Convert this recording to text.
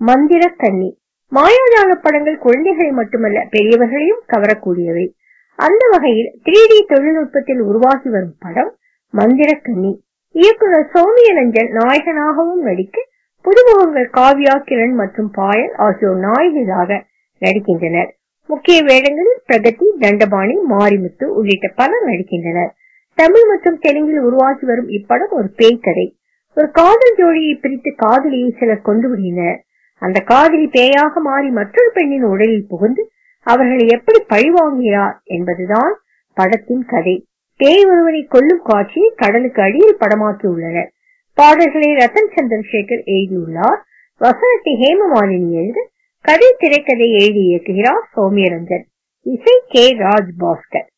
மந்திர கன்னி மாயாஜால படங்கள் குழந்தைகளை மட்டுமல்ல பெரியவர்களையும் கவரக்கூடியவை அந்த வகையில் த்ரீ டி தொழில்நுட்பத்தில் உருவாகி வரும் படம் மந்திர கன்னி இயக்குனர் சௌமியரஞ்சன் நாயகனாகவும் நடிக்க புதுமுகங்கள் காவ்யா கிரண் மற்றும் பாயல் ஆகியோர் நாயகிகளாக நடிக்கின்றனர் முக்கிய வேடங்களில் பிரகதி தண்டபாணி மாரிமுத்து உள்ளிட்ட பலர் நடிக்கின்றனர் தமிழ் மற்றும் தெலுங்கில் உருவாகி வரும் இப்படம் ஒரு பேய் கதை ஒரு காதல் ஜோடியை பிரித்து காதலியை சிலர் கொண்டு விடுகின்றனர் அந்த காதலி பேயாக மாறி மற்றொரு பெண்ணின் உடலில் புகுந்து அவர்களை எப்படி பழிவாங்குகிறார் என்பதுதான் படத்தின் கதை பேய் ஒருவரை கொல்லும் காட்சியை கடலுக்கு அடியில் படமாக்கி உள்ளனர் பாடல்களை ரத்தன் சந்திரசேகர் எழுதியுள்ளார் வசனத்தை ஹேமமாலினி எழுத கதை திரைக்கதை எழுதி இயக்குகிறார் சௌமியரஞ்சன் இசை கே ராஜ் பாஸ்கர்